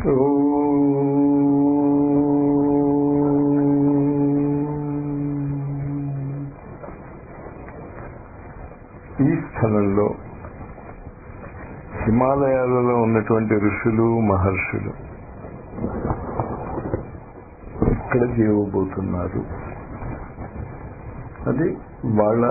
ఈ స్థలంలో హిమాలయాలలో ఉన్నటువంటి ఋషులు మహర్షులు ఇక్కడ జీవబోతున్నారు అది వాళ్ళ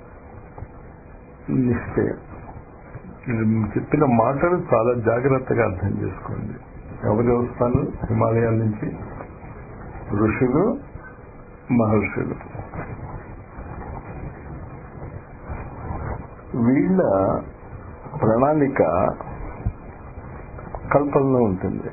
నిశ్చయం నేను చెప్పిన మాటలు చాలా జాగ్రత్తగా అర్థం చేసుకోండి ఎవరు వస్తాను హిమాలయాల నుంచి ఋషులు మహర్షులు వీళ్ళ ప్రణాళిక కల్పనలో ఉంటుంది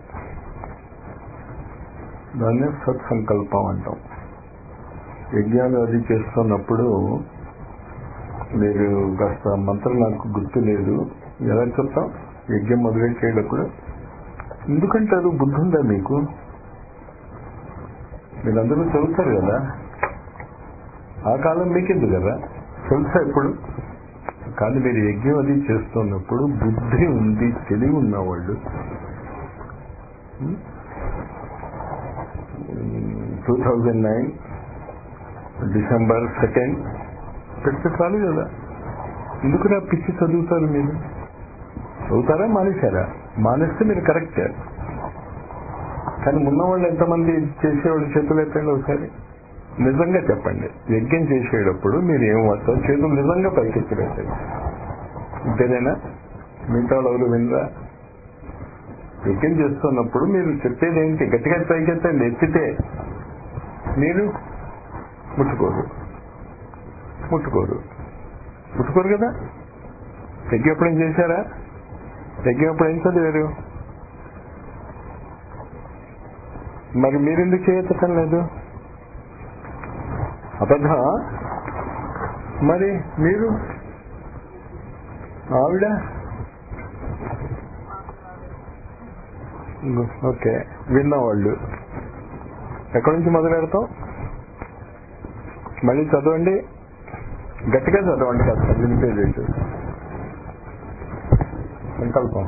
దాన్ని సత్సంకల్పం అంటాం యజ్ఞాలు అది చేస్తున్నప్పుడు మీరు కాస్త మంత్రం నాకు గుర్తు లేదు ఎలా చెప్తాం యజ్ఞం మొదలెట్టేటప్పుడు ఎందుకంటారు బుద్ధి ఉందా మీకు మీరందరూ చదువుతారు కదా ఆ కాలం మీకెందుకు కదా తెలుసా ఇప్పుడు కానీ మీరు యజ్ఞం అది చేస్తున్నప్పుడు బుద్ధి ఉంది తెలివి ఉన్నవాళ్ళు two thousand nine December second పెడితే చాలు కదా ఎందుకు నా పిచ్చి చదువుతారు మీరు చదువుతారా మానేశారా మానేస్తే మీరు కరెక్ట్ కానీ ఉన్నవాళ్ళు ఎంతమంది చేసేవాళ్ళు చేతులు ఎత్తండి ఒకసారి నిజంగా చెప్పండి యజ్ఞం చేసేటప్పుడు మీరు ఏం వస్తారో చేతులు నిజంగా పైకెత్తి పెట్టండి ఇంతేనేనా మిగతా వాళ్ళు వినరా యజ్ఞం చేస్తున్నప్పుడు మీరు చెప్పేది ఏంటి గట్టిగా పైకెత్తండి ఎత్తితే మీరు ముట్టుకోరు ముట్టుకోరు ముట్టుకోరు కదా యజ్ఞం ఎప్పుడేం చేశారా యజ్ఞం ఎప్పుడు ఏం చదివారు మరి మీరెందుకు చేయటం లేదు అబద్ధ మరి మీరు ఆవిడ ఓకే విన్నవాళ్ళు ఎక్కడి నుంచి మొదలు పెడతాం మళ్ళీ చదవండి గట్టిగా చదవండి కాస్త వినిపేది సంకల్పం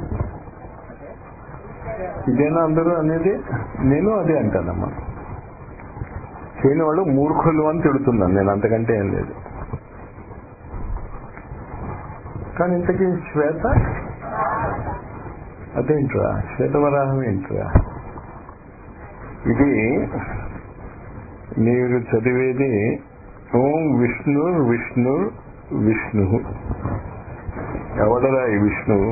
ఇదేనా అందరూ అనేది నేను అదే అంటానమ్మా చేయని వాళ్ళు మూర్ఖులు అని తిడుతున్నాను నేను అంతకంటే ఏం లేదు కానీ ఇంతకీ శ్వేత అదేంట్రా శ్వేతవరాహం ఏంట్రా ఇది మీరు చదివేది ఓం విష్ణు విష్ణు విష్ణు ఎవడరా ఈ విష్ణువు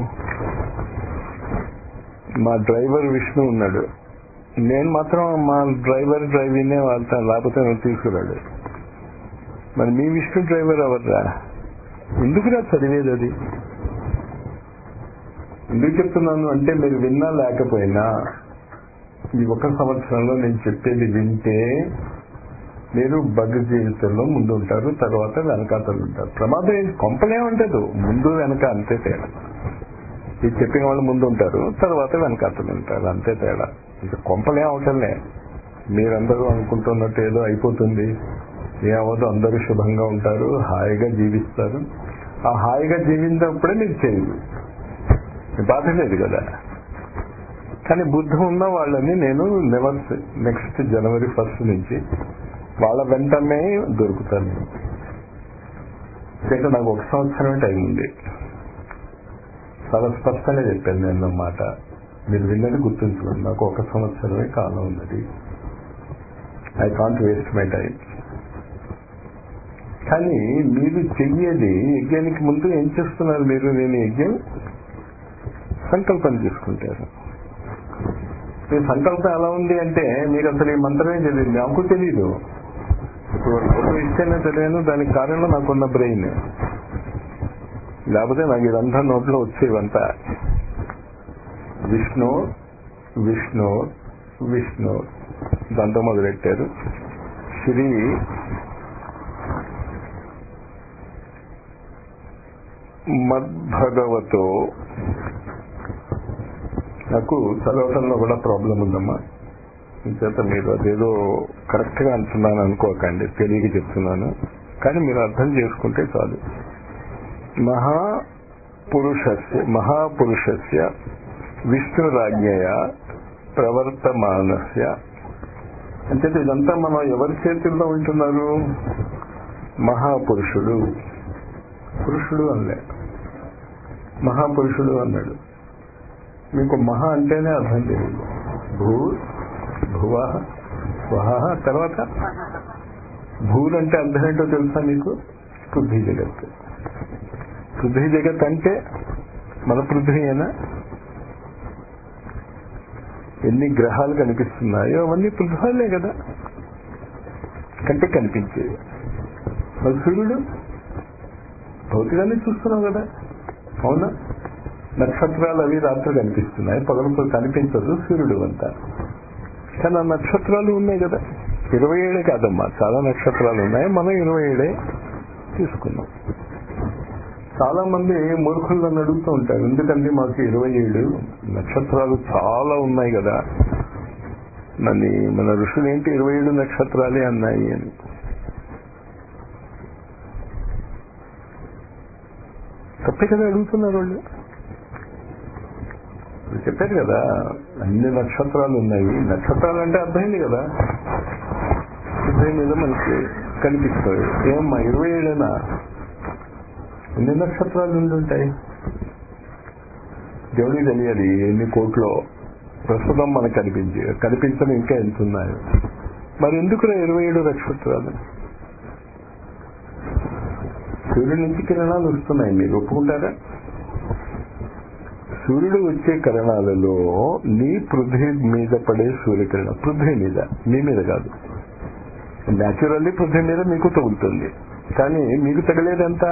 మా డ్రైవర్ విష్ణు ఉన్నాడు నేను మాత్రం మా డ్రైవర్ డ్రైవింగ్ వాళ్తాను లేకపోతే నువ్వు తీసుకురాడు మరి మీ విష్ణు డ్రైవర్ ఎవర్రా ఎందుకురా చదివేది అది ఎందుకు చెప్తున్నాను అంటే మీరు విన్నా లేకపోయినా ఈ ఒక సంవత్సరంలో నేను చెప్పేది వింటే మీరు బగ్ జీవితంలో ముందు ఉంటారు తర్వాత వెనకాతలు ఉంటారు ప్రమాదం ఏంటి కొంపలేముంటదు ముందు వెనక అంతే తేడా ఇది చెప్పిన వాళ్ళు ముందు ఉంటారు తర్వాత వెనకాతలు ఉంటారు అంతే తేడా ఇంకా కొంపలే అవటంలే మీరందరూ అనుకుంటున్నట్టు ఏదో అయిపోతుంది ఏమవదు అందరూ శుభంగా ఉంటారు హాయిగా జీవిస్తారు ఆ హాయిగా జీవించినప్పుడే మీకు చేయదు బాధ లేదు కదా కానీ బుద్ధి ఉన్న వాళ్ళని నేను నెవర్ నెక్స్ట్ జనవరి ఫస్ట్ నుంచి వాళ్ళ వెంటనే దొరుకుతాను ఇంకా నాకు ఒక సంవత్సరమే టైం ఉంది చాలా స్పష్టంగా చెప్పాను నేను మాట మీరు విన్నది గుర్తుంచుకోండి నాకు ఒక సంవత్సరమే కాలం ఉన్నది I can't waste my time కానీ మీరు చెయ్యేది యజ్ఞానికి ముందు ఏం చేస్తున్నారు మీరు నేను యజ్ఞం సంకల్పం చేసుకుంటారు మీ సంకల్పం ఎలా ఉంది అంటే మీరు అసలు ఈ మంత్రమే తెలియదు నాకు తెలియదు ఇప్పుడు ఫోటో ఇస్తేనే తెలియను దానికి కారణం నాకున్న బ్రెయిన్ లేకపోతే నాకు ఇదంతా నోట్లో వచ్చేవంతా విష్ణు విష్ణు విష్ణు దాంతో మొదలెట్టారు శ్రీ మద్భగవతో నాకు చదవటంలో కూడా ప్రాబ్లం ఉందమ్మా చేత మీరు అదేదో కరెక్ట్ గా అంటున్నాను అనుకోకండి తెలియక చెప్తున్నాను కానీ మీరు అర్థం చేసుకుంటే చాలు మహాపురుషస్య మహాపురుషస్య విష్ణురాజ్ఞయ ప్రవర్తమానస్య అంటే ఇదంతా మనం ఎవరి చేతుల్లో ఉంటున్నారు మహాపురుషుడు పురుషుడు అనలే మహాపురుషుడు అన్నాడు మీకు మహా అంటేనే అర్థం తెలియదు భూ భువ స్వహ తర్వాత భూలు అంటే అర్థం ఏంటో తెలుసా మీకు పృథ్వీ జగత్ పృథ్వీ జగత్ అంటే మన పృథ్వీయేనా ఎన్ని గ్రహాలు కనిపిస్తున్నాయో అవన్నీ పృథ్వాలే కదా కంటే కనిపించేది మరి సూర్యుడు భౌతికాన్ని చూస్తున్నాం కదా అవునా నక్షత్రాలు అవి రాత్రి కనిపిస్తున్నాయి పగలతో కనిపించదు సూర్యుడు అంతా కానీ ఆ నక్షత్రాలు ఉన్నాయి కదా ఇరవై ఏడే కాదమ్మా చాలా నక్షత్రాలు ఉన్నాయి మనం ఇరవై ఏడే తీసుకున్నాం చాలా మంది మూర్ఖులు నన్ను అడుగుతూ ఉంటారు ఎందుకంటే మాకు ఇరవై ఏడు నక్షత్రాలు చాలా ఉన్నాయి కదా నన్ను మన ఋషులు ఏంటి ఇరవై ఏడు నక్షత్రాలే అన్నాయి అని తప్పే కదా అడుగుతున్నారు వాళ్ళు వాళ్ళు చెప్పారు కదా అన్ని నక్షత్రాలు ఉన్నాయి నక్షత్రాలు అంటే అర్థమైంది కదా పృథ్వీ మీద మనకి కనిపిస్తాయి ఏమమ్మా ఇరవై ఏడేనా ఎన్ని నక్షత్రాలు ఉండి ఉంటాయి దేవుడికి తెలియాలి ఎన్ని కోట్లో ప్రస్తుతం మనకు కనిపించి కనిపించని ఇంకా ఎంత ఉన్నాయో మరి ఎందుకు ఇరవై ఏడు నక్షత్రాలు సూర్యుడి నుంచి కిరణాలు వస్తున్నాయి మీరు ఒప్పుకుంటారా సూర్యుడు వచ్చే కిరణాలలో నీ పృథ్వీ మీద పడే సూర్యకిరణం పృథ్వీ మీద మీ మీద కాదు న్యాచురల్లీ పృథ్వీ మీద మీకు తగులుతుంది కానీ మీకు తగలేదంతా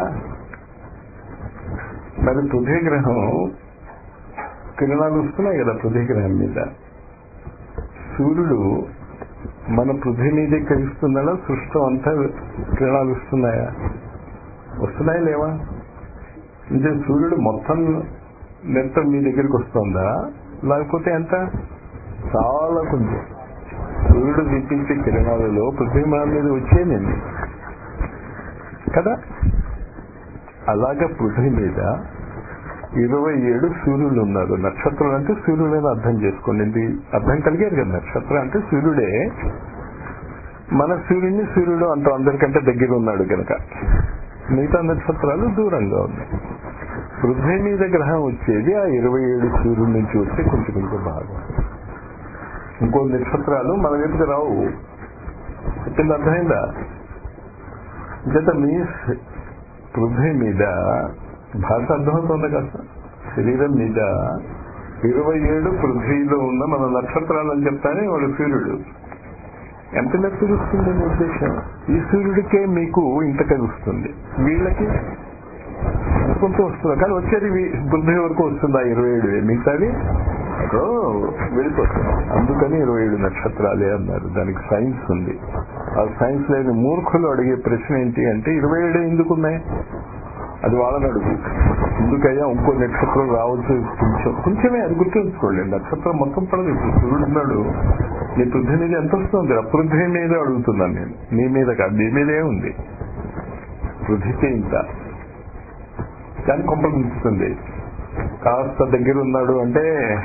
మరి పృథ్వీ గ్రహం కిరణాలు వస్తున్నాయి కదా పృథ్వీ గ్రహం మీద సూర్యుడు మన పృథ్వీ మీదే కలుస్తున్నాడా సృష్టం అంతా కిరణాలు వస్తున్నాయా వస్తున్నాయా లేవా అంటే సూర్యుడు మొత్తం నెత్తం మీ దగ్గరికి వస్తుందా లేకపోతే ఎంత చాలా కొంచెం సూర్యుడు దీపించే కిరణాలలో పృథ్వీ మన మీద వచ్చేనండి కదా అలాగే పృథ్వీ మీద ఇరవై ఏడు సూర్యులు ఉన్నారు నక్షత్రాలు అంటే సూర్యుడని అర్థం చేసుకోండి ఇది అర్థం కలిగారు కదా నక్షత్రం అంటే సూర్యుడే మన సూర్యుడిని సూర్యుడు అంత అందరికంటే దగ్గర ఉన్నాడు కనుక మిగతా నక్షత్రాలు దూరంగా ఉన్నాయి పృథ్వీ మీద గ్రహం వచ్చేది ఆ ఇరవై ఏడు సూర్యుడి నుంచి వచ్చే కొంచెం కొంచెం భాగం ఇంకో నక్షత్రాలు మన వైపుకి రావు చెప్పింది అర్థమైందా జత మీ పృథ్వీ మీద భాష అర్థమవుతుంది కదా శరీరం మీద ఇరవై ఏడు పృథ్వీలో ఉన్న మన నక్షత్రాలు అని చెప్తానే వాడు సూర్యుడు ఎంత తెలుస్తుంది మీ ఉద్దేశం ఈ సూర్యుడికే మీకు ఇంత కలుస్తుంది వీళ్ళకి కొంత వస్తుంది కానీ వచ్చేది పృథ్వీ వరకు వస్తుందా ఇరవై ఏడు మిగతాది అక్కడ వెళ్ళిపోతుంది అందుకని ఇరవై ఏడు నక్షత్రాలే అన్నారు దానికి సైన్స్ ఉంది ఆ సైన్స్ లేని మూర్ఖులు అడిగే ప్రశ్న ఏంటి అంటే ఇరవై ఏడు ఎందుకు ఉన్నాయి అది వాళ్ళని అడుగు ఎందుకయ్యా ఇంకో నక్షత్రం రావచ్చు కొంచెం కొంచెమే అది గుర్తుంచుకోండి నక్షత్రం మొత్తం పడదు ఇప్పుడు సూర్యుడు ఉన్నాడు నీ పృథ్వీ మీద ఎంత వస్తుంది అపృథ్వీ మీద అడుగుతున్నాను నేను నీ మీద కాదు నీ మీదే ఉంది పృథ్వీకే ఇంత దాన్ని కొంపలిస్తుంది కాస్త దగ్గర ఉన్నాడు అంటే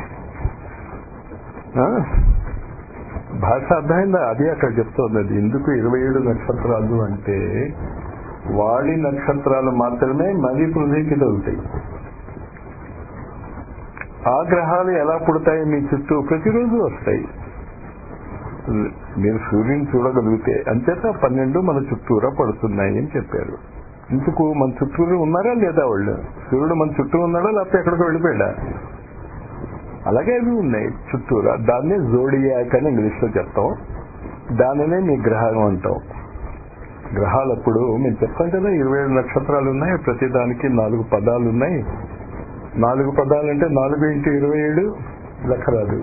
భాష అర్థమైందా అది అక్కడ చెప్తోంది అది ఎందుకు ఇరవై ఏడు నక్షత్రాలు అంటే వాడి నక్షత్రాలు మాత్రమే మరీ పృథ్వీకి తగులుతాయి ఆ గ్రహాలు ఎలా పుడతాయి మీ చుట్టూ ప్రతిరోజు వస్తాయి మీరు సూర్యుని చూడగలిగితే అంచేత పన్నెండు మన చుట్టూరా పడుతున్నాయి అని చెప్పారు ఇందుకు మన చుట్టూరు ఉన్నారా లేదా వాళ్ళు సూర్యుడు మన చుట్టూ ఉన్నాడా లేకపోతే ఎక్కడికి వెళ్ళిపోయాడా అలాగే అవి ఉన్నాయి చుట్టూరా దాన్ని జోడియాక్ అని ఇంగ్లీష్ లో చెప్తాం దానినే మీ గ్రహం అంటాం గ్రహాలప్పుడు మేము చెప్తాం కదా ఇరవై ఏడు నక్షత్రాలు ఉన్నాయి ప్రతి దానికి నాలుగు పదాలు ఉన్నాయి నాలుగు పదాలు అంటే నాలుగు ఇంటూ ఇరవై ఏడు లెక్క రాదు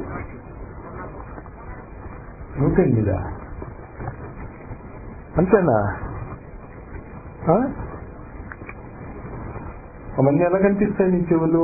నూట ఎనిమిదా అంతేనా అవన్నీ ఎలా కనిపిస్తాయి నీ చెవులు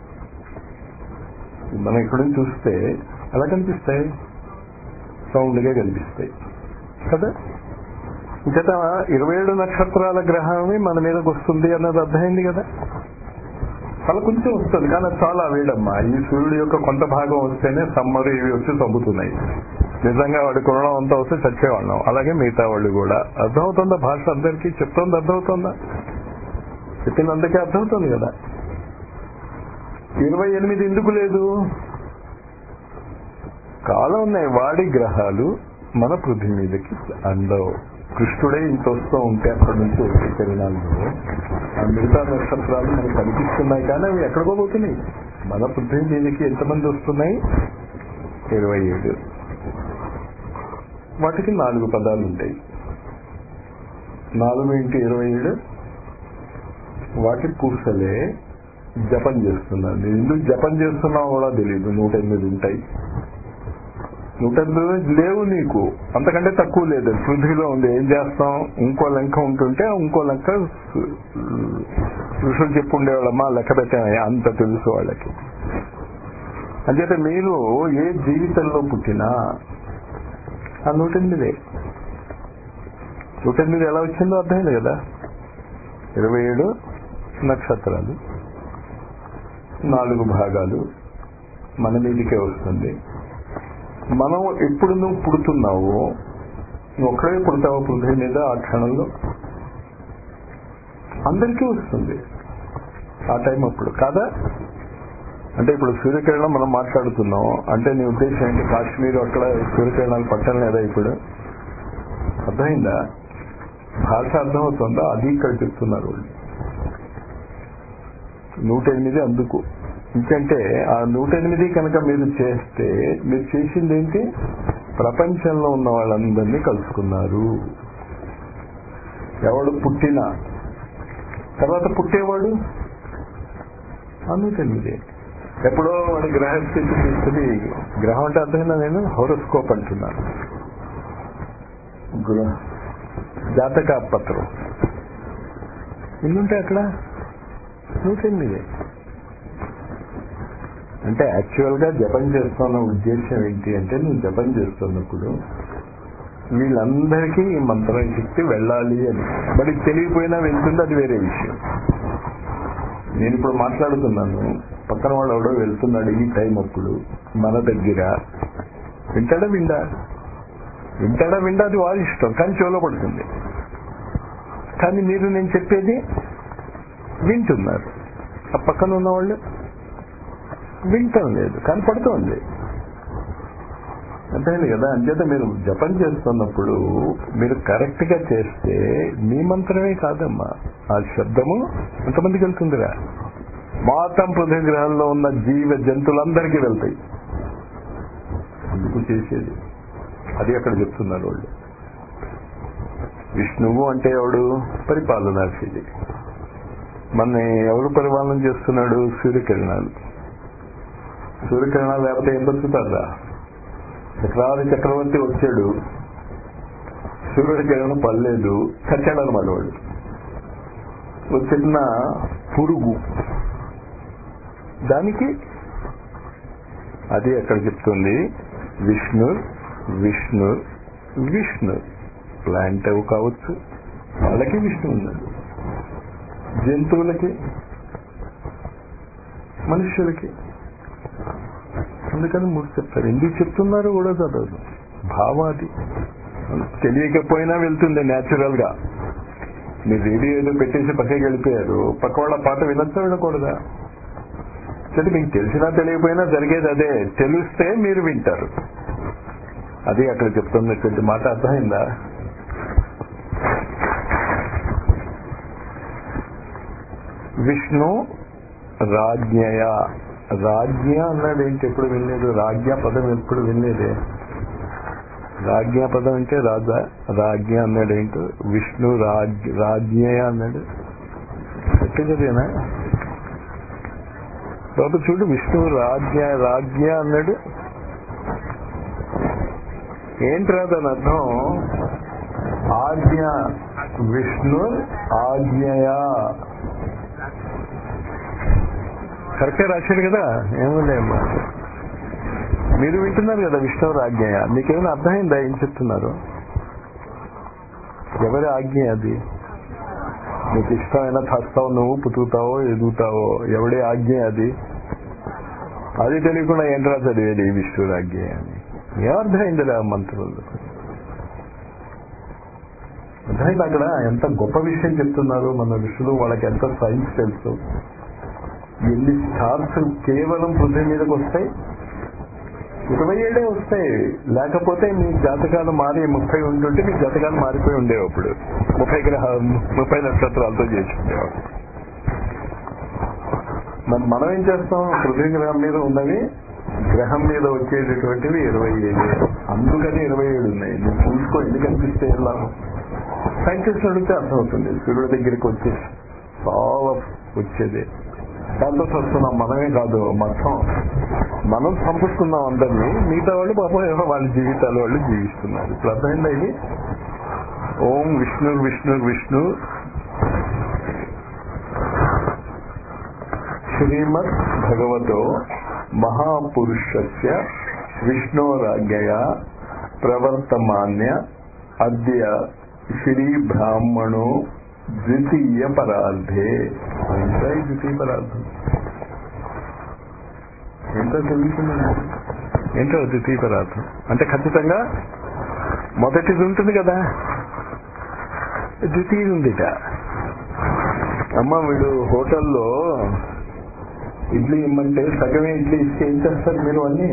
మనం ఇక్కడ నుంచి చూస్తే ఎలా కనిపిస్తాయి సౌండ్ గా కనిపిస్తాయి కదా ఇంకట ఇరవై ఏడు నక్షత్రాల గ్రహమే మన మీదకి వస్తుంది అన్నది అర్థమైంది కదా అలా కొంచెం వస్తుంది కానీ అది చాలా వేడమ్మా ఈ సూర్యుడు యొక్క కొంత భాగం వస్తేనే సమ్మర్ ఇవి వచ్చి తగ్గుతున్నాయి నిజంగా వాడి కొనడం అంతా వస్తే చచ్చేవాళ్ళం అలాగే మిగతా వాళ్ళు కూడా అర్థమవుతుందా భాష అందరికీ చెప్తోంది అర్థమవుతుందా చెప్పినందుకే అర్థమవుతుంది కదా ఇరవై ఎనిమిది ఎందుకు లేదు కాలం ఉన్నాయి వాడి గ్రహాలు మన పృథ్వీ మీదకి అందవు కృష్ణుడే ఇంత వస్తూ ఉంటే అక్కడి నుంచి వచ్చే కిరణాలు ఆ మిగతా నక్షత్రాలు మనకు కనిపిస్తున్నాయి కానీ అవి ఎక్కడికో పోతున్నాయి మన పృథ్వీ మీదకి ఎంతమంది వస్తున్నాయి ఇరవై ఏడు వాటికి నాలుగు పదాలు ఉంటాయి నాలుగు ఇంటి ఇరవై ఏడు వాటి పూసలే జపం చేస్తున్నాను నేను ఎందుకు జపం చేస్తున్నావు కూడా తెలియదు నూట ఎనిమిది ఉంటాయి నూట ఎనిమిది లేవు నీకు అంతకంటే తక్కువ లేదు పృథ్వీలో ఉంది ఏం చేస్తాం ఇంకో లెంక ఉంటుంటే ఇంకో లెక్క ఋషులు చెప్పుండేవాళ్ళమ్మా లెక్క పెట్టామయ్యా అంత తెలుసు వాళ్ళకి అంచేత మీరు ఏ జీవితంలో పుట్టినా ఆ నూట ఎనిమిదే నూట ఎనిమిది ఎలా వచ్చిందో అర్థమైంది కదా ఇరవై ఏడు నక్షత్రాలు నాలుగు భాగాలు మన మీదికే వస్తుంది మనం ఎప్పుడు నువ్వు పుడుతున్నావో నువ్వు ఒక్కడే పుడతావో పృథ్వీ మీద ఆ క్షణంలో అందరికీ వస్తుంది ఆ టైం అప్పుడు కాదా అంటే ఇప్పుడు సూర్యకిరణం మనం మాట్లాడుతున్నాం అంటే నీ ఉద్దేశం ఏంటి కాశ్మీర్ అక్కడ సూర్యకిరణాలు పట్టడం లేదా ఇప్పుడు అర్థమైందా భాష అర్థమవుతుందా అది ఇక్కడ చెప్తున్నారు వాళ్ళు నూట ఎనిమిది అందుకు ఎందుకంటే ఆ నూట ఎనిమిది కనుక మీరు చేస్తే మీరు చేసింది ఏంటి ప్రపంచంలో ఉన్న వాళ్ళందరినీ కలుసుకున్నారు ఎవడు పుట్టినా తర్వాత పుట్టేవాడు ఆ నూట ఎనిమిది ఎప్పుడో వాడి గ్రహస్థితి తీసుకుని గ్రహం అంటే అర్థమైనా నేను హోరోస్కోప్ అంటున్నాను గ్రహ జాతక పత్రం ఎన్నుంటాయి అక్కడ నూట ఎనిమిది అంటే యాక్చువల్ గా జపం చేస్తున్న ఉద్దేశం ఏంటి అంటే నువ్వు జపం చేస్తున్నప్పుడు వీళ్ళందరికీ ఈ మంత్రం శక్తి వెళ్ళాలి అని మరి తెలియపోయినా వెళ్తుంది అది వేరే విషయం నేను ఇప్పుడు మాట్లాడుతున్నాను పక్కన వాడు ఎవడో వెళ్తున్నాడు ఈ టైం అప్పుడు మన దగ్గర వింటాడా విండా వింటాడా విండా అది వాళ్ళ ఇష్టం కానీ చెవులో పడుతుంది కానీ మీరు నేను చెప్పేది వింటున్నారు ఆ పక్కన ఉన్న వాళ్ళు వింటం లేదు కానీ పడుతోంది అంతేంది కదా అంచేత మీరు జపం చేస్తున్నప్పుడు మీరు కరెక్ట్ గా చేస్తే మీ మంత్రమే కాదమ్మా ఆ శబ్దము ఎంతమందికి వెళ్తుందిరా మొత్తం పృథ్వీ గ్రహంలో ఉన్న జీవ జంతువులందరికీ వెళ్తాయి ఎందుకు చేసేది అది అక్కడ చెప్తున్నారు వాళ్ళు విష్ణువు అంటే ఎవడు పరిపాలనాశీలి మన ఎవరు పరిపాలన చేస్తున్నాడు సూర్యకిరణాలు సూర్యకిరణాలు లేకపోతే ఏం బతుకుతారా చక్రవర్తి చక్రవర్తి వచ్చాడు సూర్యుడి కిరణం పడలేదు చచ్చాడు అనమాట వాడు ఒక చిన్న పురుగు దానికి అది అక్కడ చెప్తుంది విష్ణు విష్ణు విష్ణు ప్లాంట్ అవి కావచ్చు వాళ్ళకి విష్ణు ఉన్నాడు జంతువులకి మనుషులకి అందుకని మూడు చెప్తారు ఎందుకు చెప్తున్నారు కూడా చదవదు భావం అది తెలియకపోయినా వెళ్తుంది న్యాచురల్ గా మీరు రేడియో ఏదో పెట్టేసి పక్కకి వెళ్ళిపోయారు పక్క వాళ్ళ పాట వినొచ్చా వినకూడదా అంటే మీకు తెలిసినా తెలియకపోయినా జరిగేది అదే తెలిస్తే మీరు వింటారు అది అక్కడ చెప్తున్నటువంటి మాట అర్థమైందా విష్ణు రాజ్ఞయ రాజ్ఞ అన్నాడు ఏంటి ఎప్పుడు వినలేదు రాజ్ఞ పదం ఎప్పుడు వినలేదే రాజ్ఞ పదం అంటే రాజా రాజ్ఞ అన్నాడు ఏంటో విష్ణు రాజ్ రాజ్ఞయ అన్నాడు చదివేనా బాబు చూడు విష్ణు రాజ్ఞ రాజ్ఞ అన్నాడు ఏంట్రా దాని అర్థం ఆజ్ఞ విష్ణు ఆజ్ఞయా కరెక్టే రాశాడు కదా ఏమోలేమ్మా మీరు వింటున్నారు కదా విష్ణు ఆజ్ఞయ మీకేమైనా అర్థమైందా ఏం చెప్తున్నారు ఎవరి ఆజ్ఞ అది నీకు ఇష్టమైన చస్తావు నువ్వు పుతుకుతావో ఎదుగుతావో ఎవడి ఆజ్ఞ అది అది తెలియకుండా ఏంట్రా చదివేది ఈ విష్ణువు ఆజ్ఞ అని ఏమర్థమైందిరా మంత్రులు అర్థమైంది అక్కడ ఎంత గొప్ప విషయం చెప్తున్నారు మన ఋషులు వాళ్ళకి ఎంత సైన్స్ తెలుసు ఎన్ని స్టార్స్ కేవలం పృథ్వీ మీదకి వస్తాయి ఇరవై ఏడే వస్తాయి లేకపోతే మీ జాతకాలు మారి ముప్పై ఉంటుంటే మీ జాతకాలు మారిపోయి ఉండేవి అప్పుడు ముప్పై గ్రహ ముప్పై నక్షత్రాలతో చేసి ఉండేవాడు మరి మనం ఏం చేస్తాం పృథ్వీ గ్రహం మీద ఉన్నవి గ్రహం మీద వచ్చేటటువంటివి ఇరవై ఏడు అందుకని ఇరవై ఏడు ఉన్నాయి నువ్వు చూసుకో ఎందుకు అనిపిస్తే వెళ్ళాము సైంటిస్ట్ అడిగితే అర్థమవుతుంది సూర్యుడి దగ్గరికి వచ్చి చాలా వచ్చేది దాంతో వస్తున్నాం మనమే కాదు మొత్తం మనం చంపుతున్నాం అందరినీ మిగతా వాళ్ళు పాపం ఏమో వాళ్ళ జీవితాలు వాళ్ళు జీవిస్తున్నారు ఇప్పుడు అర్థమైందా ఇది ఓం విష్ణు విష్ణు విష్ణు శ్రీమద్ భగవతో మహాపురుషస్య విష్ణోరాజ్ఞయ ప్రవర్తమాన్య అద్య శ్రీ బ్రాహ్మణో ద్వితీయ పరార్థే ఏంటో ఈ ద్వితీయ పరార్థం ఏంటో తెలుగుతున్నాను ఏంటో ద్వితీయ పదార్థం అంటే ఖచ్చితంగా మొదటిది ఉంటుంది కదా ద్వితీయ ఉందిట అమ్మ వీడు హోటల్లో ఇడ్లీ ఇమ్మంటే సగమే ఇడ్లీ ఇస్తే ఏం చేస్తారు మీరు అన్ని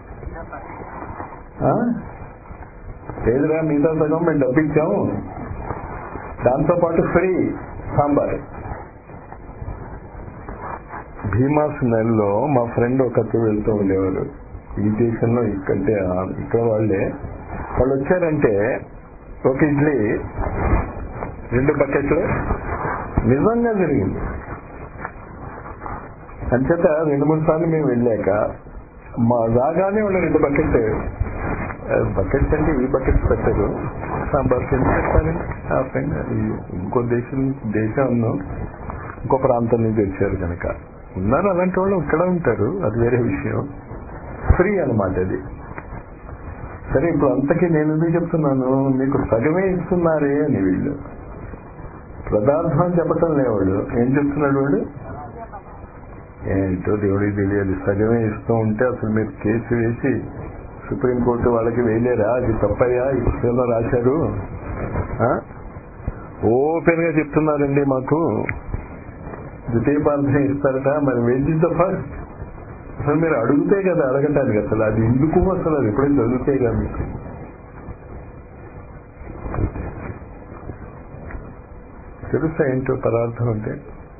ఆ? లేదురా మిగతా సగం మేము డబ్బు ఇచ్చాము దాంతో పాటు ఫ్రీ సాంబార్ భీమాస్ నెలలో మా ఫ్రెండ్ ఒకరు వెళ్తూ ఉండేవారు ఈ దేశంలో ఇక్కడే ఇక్కడ వాళ్ళే వాళ్ళు వచ్చారంటే ఒక ఇడ్లీ రెండు బకెట్లు నిజంగా జరిగింది అంచేత రెండు మూడు సార్లు మేము వెళ్ళాక మా రాగానే వాళ్ళు రెండు బకెట్ బకెట్స్ అంటే ఈ బకెట్స్ పెట్టరు సాంబార్ కింద పెట్టాలి ఆ ఫ్రెండ్ అది ఇంకో దేశం దేశం ఇంకో ప్రాంతం నుంచి వచ్చారు కనుక ఉన్నారు అలాంటి వాళ్ళు ఇక్కడ ఉంటారు అది వేరే విషయం ఫ్రీ అనమాట అది సరే ఇప్పుడు అంతకీ నేను ఎందుకు చెప్తున్నాను మీకు సగమే ఇస్తున్నారే అని వీళ్ళు పదార్థం చెప్పటం లేవాడు ఏం చెప్తున్నాడు వాడు ఏంటో దేవుడికి తెలియదు సగమే ఇస్తూ ఉంటే అసలు మీరు కేసు వేసి సుప్రీంకోర్టు వాళ్ళకి వేయలేరా అది తప్పయ్యా ఈ పుస్తకంలో రాశారు ఓపెన్ గా చెప్తున్నారండి మాకు ద్వితీయ ప్రార్థన ఇస్తారట మరి వెయిట్ ద ఫస్ట్ అసలు మీరు అడిగితే కదా అడగటానికి అసలు అది ఎందుకు అసలు అది ఎప్పుడైతే చదివితే కదా మీకు తెలుసా ఏంటో పదార్థం అంటే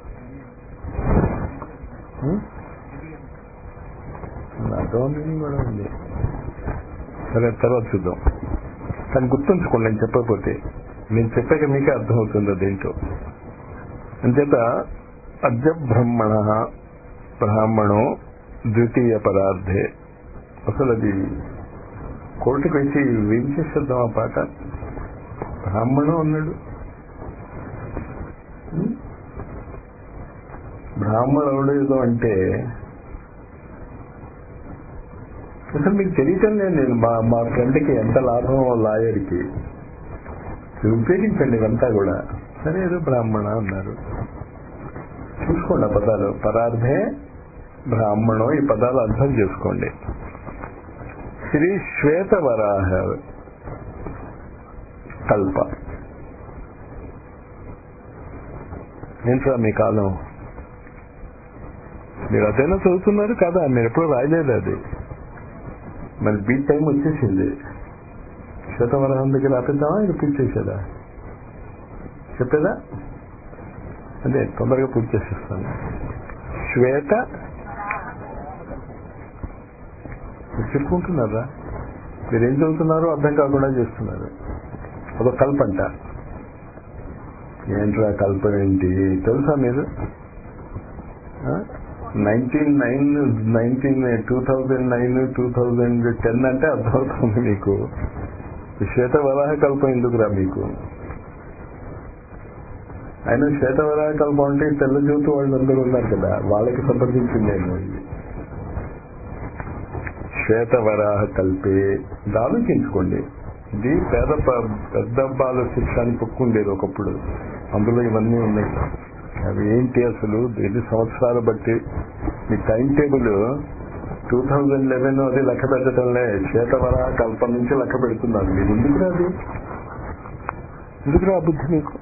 అదో మీనింగ్ కూడా ఉంది సరే తర్వాత చూద్దాం కానీ గుర్తుంచుకోండి నేను చెప్పకపోతే నేను చెప్పాక మీకే అర్థమవుతుంది అదేంటో అంచేత అద్య బ్రహ్మణ బ్రాహ్మణో ద్వితీయ పదార్థే అసలు అది కోర్టుకు వచ్చి వేయించేసేద్దాం ఆ పాట బ్రాహ్మణం అన్నాడు బ్రాహ్మణుడు ఏదో అంటే అసలు మీకు తెలియటం లేదు నేను మా మా ఫ్రెండ్కి ఎంత లాభం లాయర్కి ఉపయోగించండి ఇవంతా కూడా సరే ఏదో బ్రాహ్మణ అన్నారు చూసుకోండి ఆ పదాలు పదార్థే బ్రాహ్మణం ఈ పదాలు అర్థం చేసుకోండి శ్రీ శ్వేత వరాహ కల్ప ఏంట్రా మీ కాలం మీరు అదైనా చదువుతున్నారు కదా మీరు ఎప్పుడు రాయలేదు అది మరి బీట్ టైం వచ్చేసింది శ్వేతవరహం దగ్గర ఆపిద్దామా ఇది పూర్తి చేసేదా చెప్పేదా అదే తొందరగా పూర్తి చేసేస్తాను శ్వేత చెప్పుకుంటున్నారా మీరేం చదువుతున్నారో అర్థం కాకుండా చేస్తున్నారు అదొక కల్పంట ఏంట్రా కల్పన ఏంటి తెలుసా మీరు nineteen nine nineteen two thousand nine two thousand ten అంటే అర్థమవుతుంది మీకు శ్వేత వరాహ కల్పం ఎందుకురా మీకు ఆయన శ్వేత వరాహ కల్పం అంటే తెల్ల జ్యోతి వాళ్ళందరూ ఉన్నారు కదా వాళ్ళకి సంప్రదించింది నేను శ్వేత వరాహ కల్పే ఇది ఆలోచించుకోండి ఇది పేద పెద్ద బాల శిక్ష అని పొక్కుండేది ఒకప్పుడు అందులో ఇవన్నీ ఉన్నాయి అవి ఏంటి అసలు ఎన్ని సంవత్సరాలు బట్టి మీ time table two thousand eleven అది లెక్క పెట్టడంలే శ్వేతవర కల్పన నుంచి లెక్క పెడుతున్నారు మీరు ఎందుకు రాదు ఎందుకు రా బుద్ధి మీకు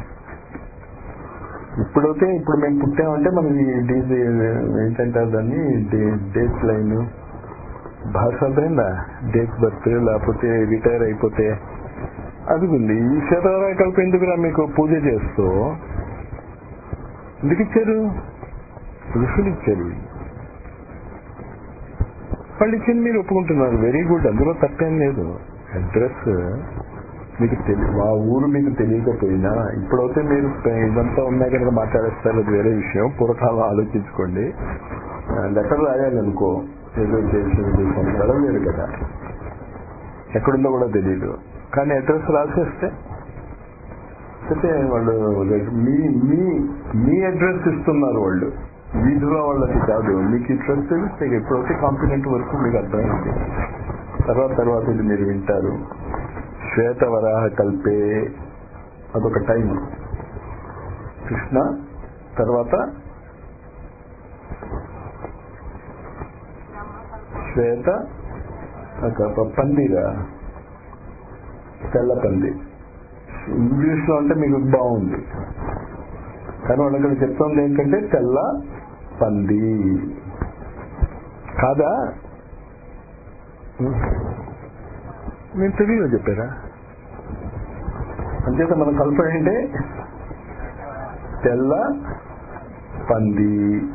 ఇప్పుడైతే ఇప్పుడు మేము పుట్టామంటే మనకి డీజ్ ఏంటంటే దాన్ని డేట్ లైన్ భాష అర్థమైందా డేట్ బర్త్ లేకపోతే రిటైర్ అయిపోతే అది ఉంది ఈ శతవర కల్ప ఎందుకురా మీకు పూజ చేస్తూ ఎందుకు ఇచ్చారు ఋషులు ఇచ్చారు వాళ్ళు ఇచ్చింది మీరు ఒప్పుకుంటున్నారు వెరీ గుడ్ అందులో తప్పేం లేదు అడ్రస్ మీకు తెలి మా ఊరు మీకు తెలియకపోయినా ఇప్పుడైతే మీరు ఇదంతా ఉన్నాయి కనుక మాట్లాడేస్తారు అది వేరే విషయం పూర్వకాలం ఆలోచించుకోండి లెటర్ రాయాలనుకో ఏదో దేశం దేశం చదవలేదు కదా ఎక్కడుందో కూడా తెలియదు కానీ అడ్రస్ రాసేస్తే అయితే వాళ్ళు మీ మీ మీ అడ్రస్ ఇస్తున్నారు వాళ్ళు వీధిలో వాళ్ళకి కాదు మీకు ఈ ట్రస్ట్ తెలిస్తే ఎప్పుడైతే కాంపిటెంట్ వరకు మీకు అర్థమైంది తర్వాత తర్వాత ఇది మీరు వింటారు శ్వేత వరాహ కల్పే అదొక టైం కృష్ణ తర్వాత శ్వేత ఒక పందిరా తెల్ల పంది ఇంగ్లీష్ లో అంటే మీకు బాగుంది కానీ వాళ్ళు ఇక్కడ చెప్తుంది ఏంటంటే తెల్ల పంది కాదా నేను తెలుగులో చెప్పారా అంచేత మన కల్ప ఏంటి తెల్ల పంది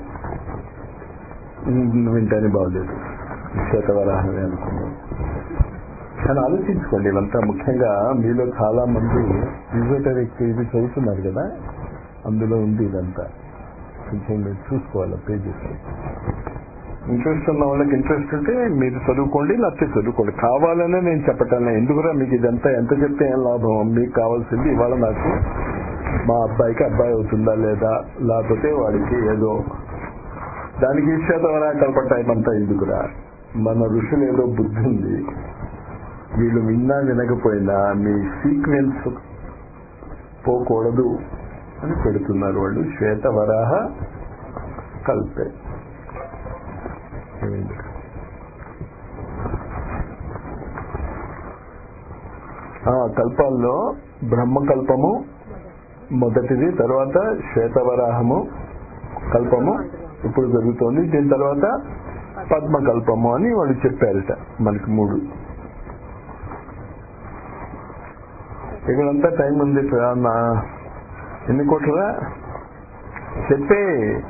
వింటానే బాగలేదు శతవరాహమే అనుకున్నాం కానీ ఆలోచించుకోండి ఇవంతా ముఖ్యంగా మీలో చాలా మంది ఫిజియోథెరపీ ఇది చదువుతున్నారు కదా అందులో ఉంది ఇదంతా కొంచెం మీరు చూసుకోవాలి పేజెస్ ఇంట్రెస్ట్ ఉన్న వాళ్ళకి ఇంట్రెస్ట్ ఉంటే మీరు చదువుకోండి లేకపోతే చదువుకోండి కావాలనే నేను చెప్పటం ఎందుకురా మీకు ఇదంతా ఎంత చెప్తే ఏం లాభం మీకు కావాల్సింది ఇవాళ నాకు మా అబ్బాయికి అబ్బాయి అవుతుందా లేదా లేకపోతే వాడికి ఏదో దానికి శాతవరా కల్పటాయమంతా ఎందుకురా మన ఋషులు ఏదో బుద్ధి ఉంది వీళ్ళు విన్నా వినకపోయినా మీ సీక్వెన్స్ పోకూడదు అని పెడుతున్నారు వాళ్ళు శ్వేత వరాహ కల్పే కల్పాల్లో బ్రహ్మకల్పము మొదటిది తర్వాత శ్వేతవరాహము కల్పము ఇప్పుడు జరుగుతోంది దీని తర్వాత పద్మకల్పము అని వాళ్ళు చెప్పారట మనకి మూడు ఇక్కడంతా టైం ఉంది నా ఎన్ని కోట్లరా చెప్పే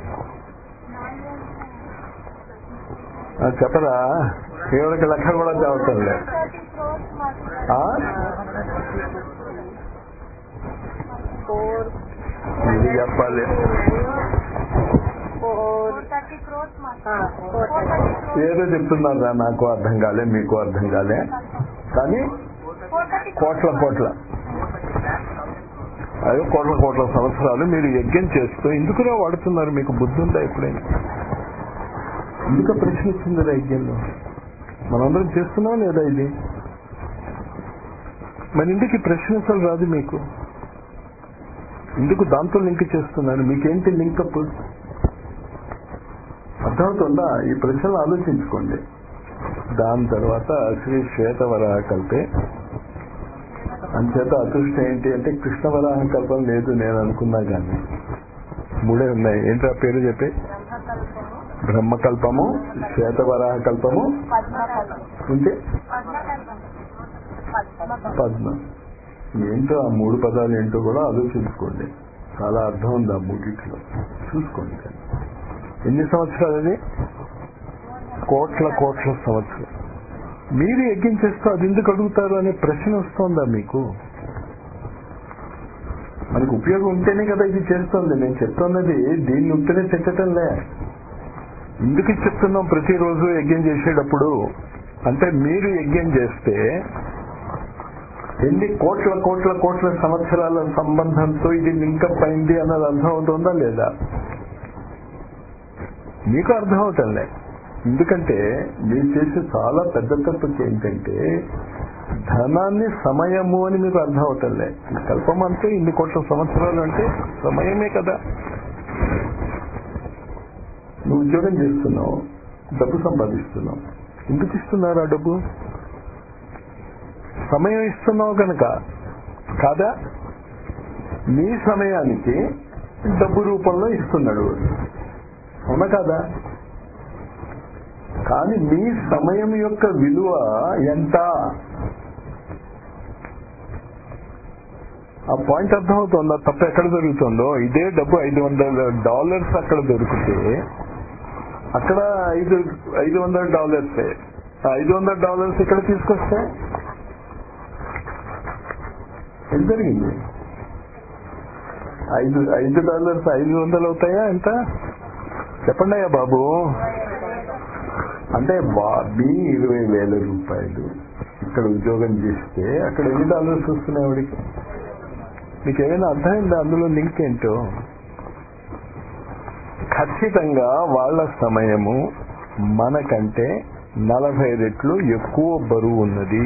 చెప్పరా ఎవరికి లెక్క కూడా చదువుతుంది ఇది చెప్పాలి ఏదో చెప్తున్నారా నాకు అర్థం కాలే మీకు అర్థం కాలే కానీ కోట్ల కోట్ల అదే కోట్ల కోట్ల సంవత్సరాలు మీరు యజ్ఞం చేస్తూ ఎందుకురా వాడుతున్నారు మీకు బుద్ధి ఉందా ఎప్పుడైనా ఎందుకు ప్రశ్న వచ్చింది యజ్ఞంలో మనందరం చేస్తున్నాం లేదా ఇది మరి ఇందుకు ప్రశ్న అసలు రాదు మీకు ఎందుకు దాంతో లింక్ చేస్తున్నారు మీకేంటి లింకప్ అర్థమవుతుందా ఈ ప్రశ్నలు ఆలోచించుకోండి దాని తర్వాత శ్రీ శ్వేతవరాహ కల్పే అంచేత అదృష్టం ఏంటి అంటే కృష్ణవరాహ కల్పం లేదు నేను అనుకున్నా కానీ మూడే ఉన్నాయి ఏంటి ఆ పేరు చెప్పి బ్రహ్మకల్పము శ్వేతవరాహ కల్పము ఇంకే పద్మ ఏంటో ఆ మూడు పదాలు ఏంటో కూడా ఆలోచించుకోండి చాలా అర్థం ఉంది ఆ మూడిట్లో చూసుకోండి ఎన్ని సంవత్సరాలు అది కోట్ల కోట్ల సంవత్సరం మీరు యజ్ఞం చేస్తూ అది ఎందుకు అడుగుతారు అనే ప్రశ్న వస్తుందా మీకు మనకు ఉపయోగం ఉంటేనే కదా ఇది చేస్తుంది నేను చెప్తున్నది దీన్ని ఉంటేనే తిట్టడంలే ఎందుకు చెప్తున్నాం ప్రతిరోజు యజ్ఞం చేసేటప్పుడు అంటే మీరు యజ్ఞం చేస్తే ఎన్ని కోట్ల కోట్ల కోట్ల సంవత్సరాల సంబంధంతో ఇది లింకప్ అయింది అన్నది అర్థం అవుతుందా లేదా మీకు అర్థం అవుతుందిలే ఎందుకంటే మీరు చేసే చాలా పెద్ద తప్పు ఏంటంటే ధనాన్ని సమయము అని మీకు అర్థం అవుతుందిలే కల్పం అంటే ఇన్ని కోట్ల సంవత్సరాలు అంటే సమయమే కదా నువ్వు ఉద్యోగం చేస్తున్నావు డబ్బు సంపాదిస్తున్నావు ఎందుకు ఇస్తున్నారు ఆ డబ్బు సమయం ఇస్తున్నావు కనుక కాదా నీ సమయానికి డబ్బు రూపంలో ఇస్తున్నాడు అవునా కాదా కానీ మీ సమయం యొక్క విలువ ఎంత ఆ పాయింట్ అర్థమవుతుందా తప్ప ఎక్కడ దొరుకుతుందో ఇదే డబ్బు ఐదు వందల డాలర్స్ అక్కడ దొరికితే అక్కడ ఐదు ఐదు వందల డాలర్స్ ఐదు వందల డాలర్స్ ఇక్కడ తీసుకొస్తే ఎంత జరిగింది ఐదు ఐదు డాలర్స్ ఐదు వందలు అవుతాయా ఎంత చెప్పండి అయ్యా బాబు అంటే బాబీ ఇరవై వేల రూపాయలు ఇక్కడ ఉద్యోగం చేస్తే అక్కడ ఎన్ని డాలర్స్ వస్తున్నాయి ఆవిడికి మీకు ఏమైనా అర్థమైందా అందులో లింక్ ఏంటో ఖచ్చితంగా వాళ్ళ సమయము మనకంటే నలభై రెట్లు ఎక్కువ బరువు ఉన్నది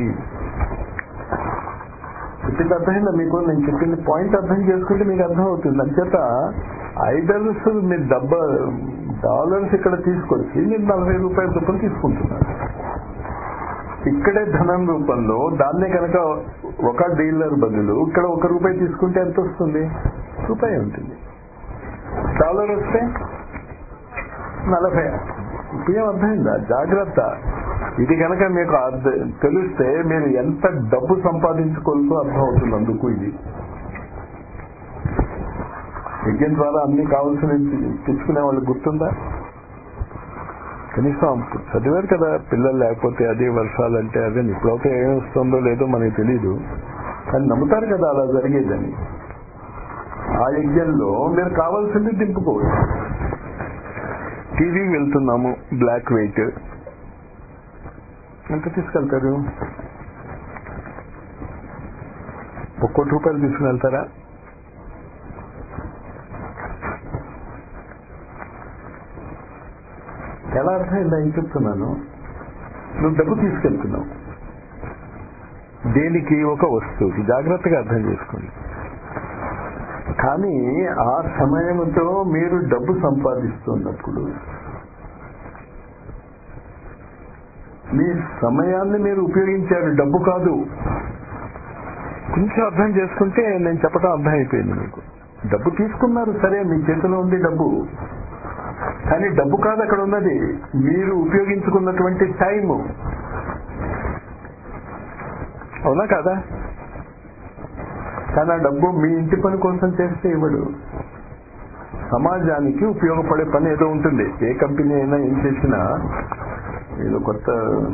చెప్పింది అర్థమైందా మీకు నేను చెప్పింది పాయింట్ అర్థం చేసుకుంటే మీకు అర్థం అవుతుంది అంచేత ఐడల్స్ మీరు డబ్బా డాలర్స్ ఇక్కడ తీసుకొచ్చి మీరు నలభై రూపాయల చొప్పున తీసుకుంటున్నారు ఇక్కడే ధనం రూపంలో దాన్నే కనుక ఒక డీలర్ బదులు ఇక్కడ ఒక రూపాయి తీసుకుంటే ఎంత వస్తుంది రూపాయి ఉంటుంది డాలర్ వస్తే నలభై ఇప్పుడు అర్థమైందా జాగ్రత్త ఇది కనుక మీకు అర్థ- తెలిస్తే మీరు ఎంత డబ్బు సంపాదించుకోవాల్సో అర్థం అవుతుంది అందుకు ఇది యజ్ఞం ద్వారా అన్ని కావాల్సిన తెచ్చుకునే వాళ్ళు గుర్తుందా కనీసం చదివారు కదా పిల్లలు లేకపోతే అదే వర్షాలంటే అదే ఇప్పుడైతే ఏం వస్తుందో లేదో మనకి తెలియదు కానీ నమ్ముతారు కదా అలా జరిగేదని ఆ యజ్ఞంలో మీరు కావాల్సింది దింపుకోవచ్చు టీవీ వెళ్తున్నాము బ్లాక్ వెయిట్ ఎంత తీసుకెళ్తారు ఒక కోటి రూపాయలు తీసుకుని వెళ్తారా ఎలా అర్థమైందా ఏం చెప్తున్నాను నువ్వు డబ్బు తీసుకెళ్తున్నావు దేనికి ఒక వస్తువుకి జాగ్రత్తగా అర్థం చేసుకోండి కానీ ఆ సమయంతో మీరు డబ్బు సంపాదిస్తున్నప్పుడు మీ సమయాన్ని మీరు ఉపయోగించారు డబ్బు కాదు కొంచెం అర్థం చేసుకుంటే నేను చెప్పడం అర్థం అయిపోయింది మీకు డబ్బు తీసుకున్నారు సరే మీ చేతిలో ఉంది డబ్బు కానీ డబ్బు కాదు అక్కడ ఉన్నది మీరు ఉపయోగించుకున్నటువంటి టైము అవునా కాదా కానీ ఆ డబ్బు మీ ఇంటి పని కోసం చేస్తే ఇవ్వడు సమాజానికి ఉపయోగపడే పని ఏదో ఉంటుంది ఏ కంపెనీ అయినా ఏం చేసినా ఏదో కొత్త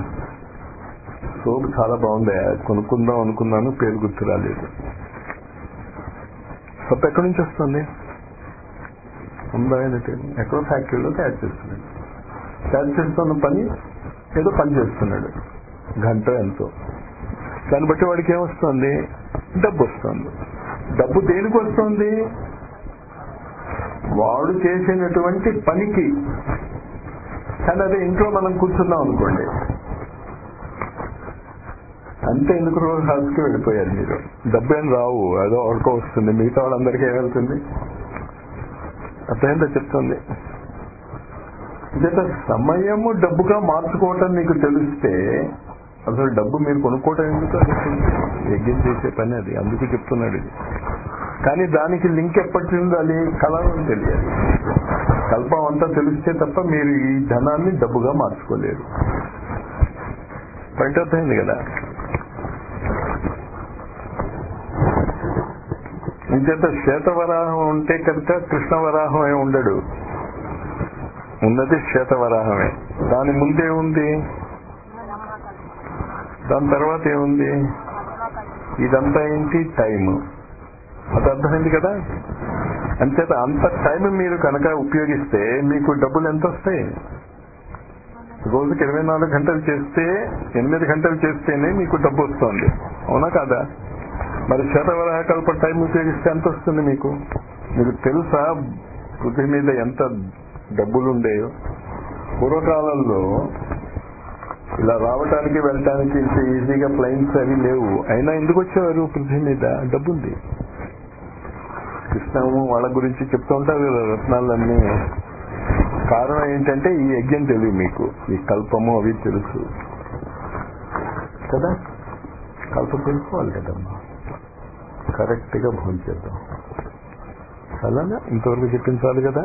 సోప్ చాలా బాగుంది కొనుక్కుందాం అనుకున్నాను పేరు గుర్తు రాలేదు సోప్ ఎక్కడి నుంచి వస్తుంది ఉందాయన ఎక్కడో ఫ్యాక్టరీలో తయారు చేస్తున్నాడు తయారు చేస్తున్న పని ఏదో పని చేస్తున్నాడు గంట ఎంతో దాన్ని బట్టి వాడికి ఏమొస్తుంది డబ్బు వస్తుంది డబ్బు దేనికి వస్తుంది వాడు చేసినటువంటి పనికి కానీ అదే ఇంట్లో మనం కూర్చున్నాం అనుకోండి అంతే ఎందుకు రోజు హౌస్కి వెళ్ళిపోయారు మీరు డబ్బు ఏం రావు ఏదో ఆడుకో వస్తుంది మిగతా వాళ్ళందరికీ ఏమవుతుంది అర్థమైందో చెప్తుంది ఇదే సమయము డబ్బుగా మార్చుకోవటం మీకు తెలిస్తే అసలు డబ్బు మీరు కొనుక్కోవటం ఎందుకు అది యజ్ఞం చేసే పని అది అందుకు చెప్తున్నాడు ఇది కానీ దానికి లింక్ ఎప్పటి ఉండాలి కళను తెలియాలి కల్పం అంతా తెలిస్తే తప్ప మీరు ఈ ధనాన్ని డబ్బుగా మార్చుకోలేరు పాయింట్ అర్థమైంది కదా ఇంచేత శ్వేతవరాహం ఉంటే కనుక కృష్ణవరాహం ఏ ఉండడు ఉన్నది శ్వేతవరాహమే దాని ముందే ఉంది దాని తర్వాత ఏముంది ఇదంతా ఏంటి టైం అది అర్థమైంది కదా అంచేత అంత టైం మీరు కనుక ఉపయోగిస్తే మీకు డబ్బులు ఎంత వస్తాయి రోజుకి ఇరవై నాలుగు గంటలు చేస్తే ఎనిమిది గంటలు చేస్తేనే మీకు డబ్బు వస్తుంది అవునా కాదా మరి శతవరాహ కల్ప టైం ఉపయోగిస్తే ఎంత వస్తుంది మీకు మీకు తెలుసా పృథ్వీ మీద ఎంత డబ్బులు ఉండేయో పూర్వకాలంలో ఇలా రావటానికి వెళ్ళటానికి ఇంత ఈజీగా ప్లైన్స్ అవి లేవు అయినా ఎందుకు వచ్చేవారు పృథ్వీ మీద డబ్బుంది కృష్ణము వాళ్ళ గురించి చెప్తూ ఉంటారు కదా రత్నాలన్నీ కారణం ఏంటంటే ఈ యజ్ఞం తెలియదు మీకు ఈ కల్పము అవి తెలుసు కదా కల్ప తెలుసుకోవాలి కదమ్మా కరెక్ట్ గా భోజనం చేద్దాం అలానా ఇంతవరకు చెప్పించాలి కదా